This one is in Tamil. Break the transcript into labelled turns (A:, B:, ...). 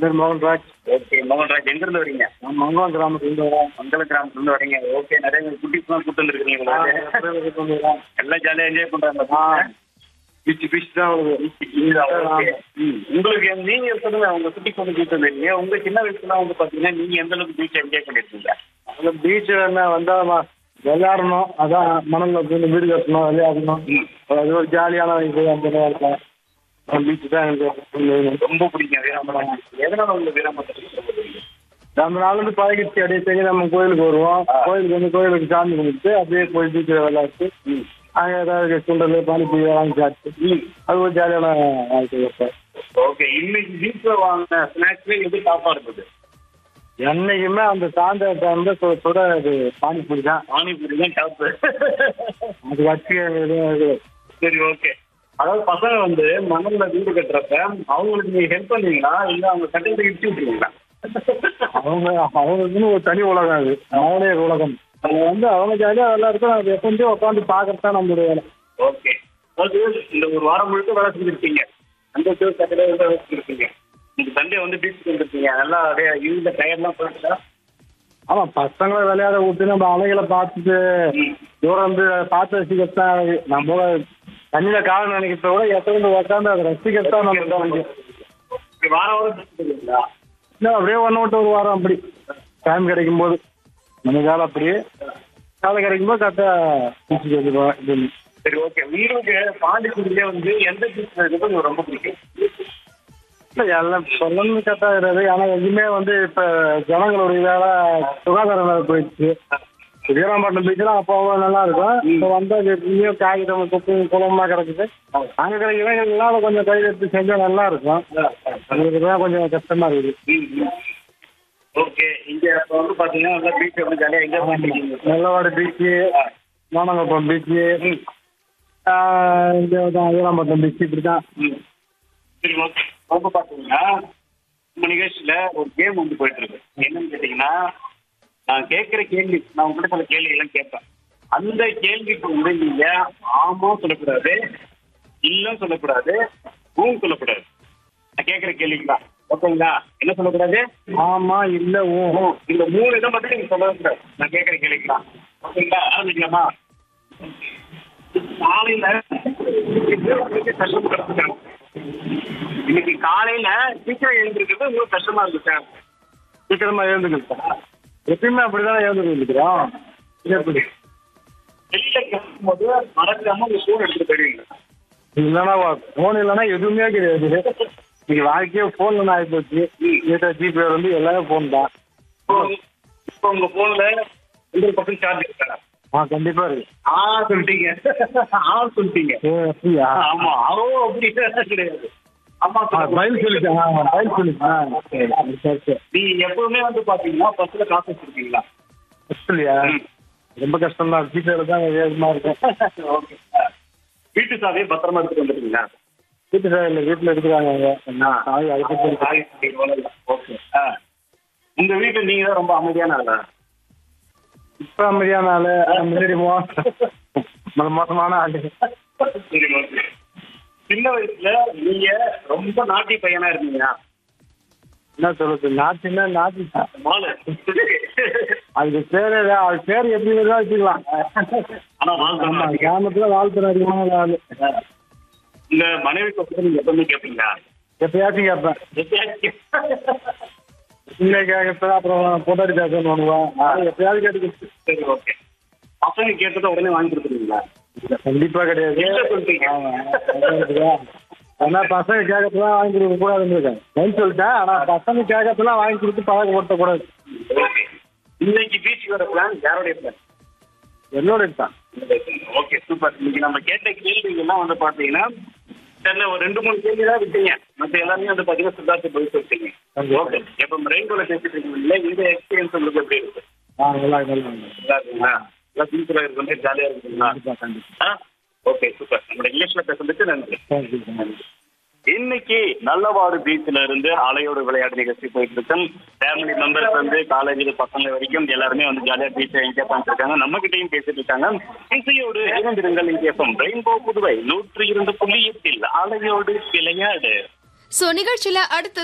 A: பேர் மோகன்ராஜ்
B: ஓகே மோகன்ராஜ் எங்க இருந்து வரீங்க
A: நான் மங்கலம் கிராமத்துலேருந்து வரேன்
B: மங்கள கிராமத்துல இருந்து வரீங்க ஓகே நிறைய குட்டிஸ்லாம் கூட்டு வந்துருக்கீங்க எல்லாம் ஜாலியா என்ஜாய் பண்றாங்க
A: பீச் பீச் தான் வருது
B: Okay. ம். உங்களுக்கு நீங்க சொல்லுங்க உங்க குட்டி பொண்ணு கூட்டு வந்தீங்க உங்க சின்ன வயசுல வந்து பாத்தீங்கன்னா நீங்க எந்த அளவுக்கு பீச் என்ஜாய் பண்ணிருக்கீங்க
A: அந்த பீச்சில் என்ன வந்தால் விளையாடணும் அதான் மணலில் உட்காந்து வீடு கட்டணும் விளையாடணும்
B: ம்.
A: அது ஒரு ஜாலியான இது அந்த நேரத்தில் பீச் தான் எனக்கு
B: ரொம்ப பிடிக்கும் வீராம்பரம் எதனால உங்களுக்கு வீராம்பரம்
A: நம்ம நாள் வந்து பழகிடுச்சு அப்படியே சரி நம்ம கோயிலுக்கு வருவோம் கோயிலுக்கு வந்து கோயிலுக்கு சாமி கும்பிட்டு அப்படியே போய் பீச்சில் விளையாட்டு அங்கே ஏதாவது சுண்டல் பானிபூரி வாங்கி சாப்பிட்டு அது ஒரு ஜாலியான வாழ்க்கை சார்
B: ஓகே இன்னைக்கு பீச்ல வாங்கின ஸ்நாக்ஸ்ல எது டாப்பா இருக்குது
A: என்னைக்குமே அந்த சாயந்தர டைம்ல சுட சுட அது பானிபூரி தான்
B: பானிபூரி தான் டாப்
A: அது வச்சு எதுவும் இது
B: சரி ஓகே அதாவது பசங்க வந்து மணல்ல வீடு கட்டுறப்ப அவங்களுக்கு நீங்க ஹெல்ப் பண்ணுவீங்களா இல்ல அவங்க கட்டிட்டு இடிச்சு விட்டுருவீங்களா
A: அவங்க அவங்களுக்குன்னு ஒரு தனி உலகம் அது அவனே உலகம் அவங்க வந்து அவங்க ஜாலியாக விளையாடுறோம் அது எப்பவுமே உட்காந்து பார்க்கறது தான் நம்மளுடைய வேலை
B: ஓகே அதாவது இந்த ஒரு வாரம் முழுக்க வேலை செஞ்சிருக்கீங்க அந்த ஷோ சாட்டர்டே வந்து வேலை செஞ்சிருக்கீங்க இந்த சண்டே வந்து பீச்சுக்கு வந்துருக்கீங்க நல்லா அப்படியே இந்த டயர்லாம் போயிட்டா
A: ஆமாம் பசங்களை விளையாட விட்டு நம்ம அலைகளை பார்த்துட்டு தூரம் வந்து பார்த்து ரசிக்கிறது தான் அழகு. நம்ம தண்ணியில் காலம் நினைக்கிறத விட எத்தனை உட்காந்து அதை ரசிக்கிறது தான் நம்ம தான் முடியும்
B: வாரம் வாரம் பீச்சுக்கு வந்துருக்கீங்களா
A: இன்னும் அப்படியே ஒன்று விட்டு ஒரு வாரம் அப்படி டைம் கிடைக்கும் போது நம்ம வேலை அப்படியே வேலை கிடைக்கும் போது கரெக்டாக பீச்சுக்கு வந்துடுவோம் இது
B: சரி ஓகே வீருக்கு பாண்டிச்சேரியிலே வந்து எந்த பீச் இருக்கிறது உங்களுக்கு ரொம்ப பிடிக்கும்
A: இல்லை எல்லாம் சொல்லணும்னு கரெக்டாக கிடையாது ஆனால் எதுவுமே வந்து இப்போ ஜனங்களுடைய வேலை சுகாதார வேலை போயிடுச்சு வீராம்பட்டினம் பீச்லாம் அப்போ நல்லா இருக்கும் இப்போ வந்தால் எதுவுமே காகிதம் குப்பை குளம்லாம் கிடக்குது அங்கே கிடைக்கிற இளைஞர்கள்லாம் அதை கொஞ்சம் கையில் எடுத்து செஞ்சால் நல்லா இருக்கும் அதுக்கு தான் கொஞ்சம் கஷ்டமாக இருக்குது
B: ஓகே இங்க இப்போ வந்து பாத்தீங்கன்னா நல்லா பீச் வந்து ஜாலியா என்ஜாய் பண்ணிருக்கீங்க
A: நெல்லவாடு பீச்சு மானங்குப்பம் பீச்சு இங்கே வீராம்பட்டினம் பீச் இப்படி தான்
B: ம். சரி ஓகே ரொம்ப பாத்தீங்கன்னா நம்ம நிகழ்ச்சியில ஒரு கேம் வந்து போயிட்டு இருக்கு என்னன்னு கேட்டீங்கன்னா நான் கேட்கிற கேள்வி நான் உங்ககிட்ட சில கேள்வி எல்லாம் கேட்பேன் அந்த கேள்விக்கு வந்து நீங்க ஆமா சொல்லக்கூடாது இல்ல சொல்லக்கூடாது ஊம் சொல்லக்கூடாது நான் கேட்கிற கேள்விக்கு தான் ஓகேங்களா என்ன சொல்லக்கூடாது
A: ஆமா இல்லை ஓஹோ
B: இந்த மூணு இதை மட்டும் நீங்க சொல்லவே கூடாது நான் கேட்கிற கேள்விக்கு தான் ஓகேங்களா ஆரம்பிக்கலாமா காலையில கஷ்டப்படுறாங்க இன்னைக்கு காலையில சீக்கிரம் எழுந்திருக்கிறது உங்களுக்கு கஷ்டமா இருக்கு சார்
A: சீக்கிரமா எழுந்துக்கிட்டேன் எப்பயுமே அப்படிதான் எழுந்துக்கிறோம் எப்படி
B: வெளியில கிளம்பும் போது மறக்காம உங்க ஃபோன் எடுத்துட்டு போயிடுவீங்க
A: இல்லைன்னா ஃபோன் இல்லைன்னா எதுவுமே கிடையாது இன்னைக்கு வாழ்க்கையே ஃபோன்ல ஆகி போச்சு ஏட்டா ஜிபே வந்து எல்லாமே ஃபோன் தான்
B: இப்போ இப்போ உங்க போன்ல உங்களுக்கு பக்கம் சார்ஜ் இருக்கா
A: ஆ கண்டிப்பா இருக்கு
B: ஆ சொல்லிட்டீங்க ஆ சொல்லிட்டீங்க
A: ஏ, அப்படியா
B: ஆமா அவோ அப்படி கிடையாது ஆமா
A: ஆ, பதில் சொல்லிட்டேன் ஆ, பதில் சொல்லிட்டேன் ஆ, சரி, சரி, சரி.
B: நீங்க எப்பவுமே வந்து பாத்தீங்கன்னா பஸ்ல காசு வச்சிருக்கீங்களா
A: இல்லையா ரொம்ப கஷ்டம் தான் ஜிபேல தான் வேகமா இருக்கும்
B: ஓகே வீட்டு சாவியை பத்திரமா எடுத்துட்டு வந்துட்டீங்களா
A: வீட்டு சார் இல்லை வீட்டில் எடுத்துக்காங்க அவங்க என்ன சாவி அதுக்கு சரி.
B: ஓகே உங்க வீட்டுல நீங்க தான் ரொம்ப அமைதியான ஆளா
A: இப்ப அமைதியான ஆளு ஆனா முன்னாடி மோ- மோசமான ஆளு
B: சரி ஓகே சின்ன வயசுல நீங்க ரொம்ப நாட்டி பையனா இருந்தீங்க
A: என்ன சொல்லுது நாட்டுன்னா நாட்டு தான்.
B: மாலு
A: அதுக்கு பேரு அது பேர் எப்படி வேணா வச்சுக்கலாம்
B: ஆனா வாழ்க்கை
A: ஆமா கிராமத்துல வாழ்த்துற அதிகமான ஆளு
B: உங்க மனைவி பக்கத்துல நீங்க எப்பவுமே கேட்பீங்களா
A: எப்பயாச்சும் கேட்பேன்
B: எப்பயாச்சும்
A: இன்னைக்கு கேட்கறது அப்புறம் பொட்டாடி பேசணும் பண்ணுவேன் அது எப்பயாவது கேட்டுக்கிட்டு
B: சரி ஓகே பசங்க கேட்டதை உடனே வாங்கி கொடுத்துருவீங்களா
A: கண்டிப்பா கிடையாது
B: இல்ல சொல்லிட்டீங்க.
A: ஆமா, அதான் இருக்குதா? ஆனா பசங்க கேட்கறதுலாம் வாங்கி கொடுக்க கூடாதுன்னு இருக்கேன் நான் சொல்லிட்டேன் ஆனா பசங்க கேட்கறதுலாம் வாங்கி கொடுத்து பழக்க ஓட்ட கூடாது
B: ஓகே இன்னைக்கு பீச்சுக்கு வர பிளான் யாருடைய பிளான்
A: என்னோட தான்
B: ஓகே சூப்பர் இன்னைக்கு நம்ம கேட்ட கேள்விகள்லாம் வந்து பாத்தீங்கன்னா தெரியல ஒரு ரெண்டு மூணு கேள்வி தான் விட்டீங்க மற்ற எல்லாமே வந்து பாத்தீங்கன்னா சித்தார்த்த பதில் சொல்லிட்டீங்க ஓகே இப்போ ரெயின்போல பேசிட்டு இருக்கீங்களா இந்த எக்ஸ்பீரியன்ஸ் உங்களுக்கு எப்படி இருக்கு
A: ஆ நல்லா நல்லா
B: நல்லா இருக்குங்களா நல்லா சூப்பரா இருக்கு ஜாலியா இருக்குங்களா
A: கண்டிப்பா கண்டிப்பா
B: ஓகே சூப்பர் நம்ம இங்கிலீஷ்ல பேசுறதுக்கு நன்றி
A: தேங்க்யூ நன்றி
B: இன்னைக்கு நல்லவாடு பீச்ல இருந்து அலையோடு விளையாட்டு நிகழ்ச்சி போயிட்டு இருக்கு ஃபேமிலி மெம்பர்ஸ் வந்து காலேஜில் பசங்க வரைக்கும் எல்லாருமே வந்து ஜாலியா பீச்சை என்ஜாய் பண்ணிட்டு இருக்காங்க நம்ம கிட்டயும் பேசிட்டு இருக்காங்க இசையோடு இணைந்திருங்கள் இங்கே ரெயின்போ புதுவை நூற்றி இரண்டு புள்ளி எட்டில் அலையோடு விளையாடு
C: சோ நிகழ்ச்சியில அடுத்து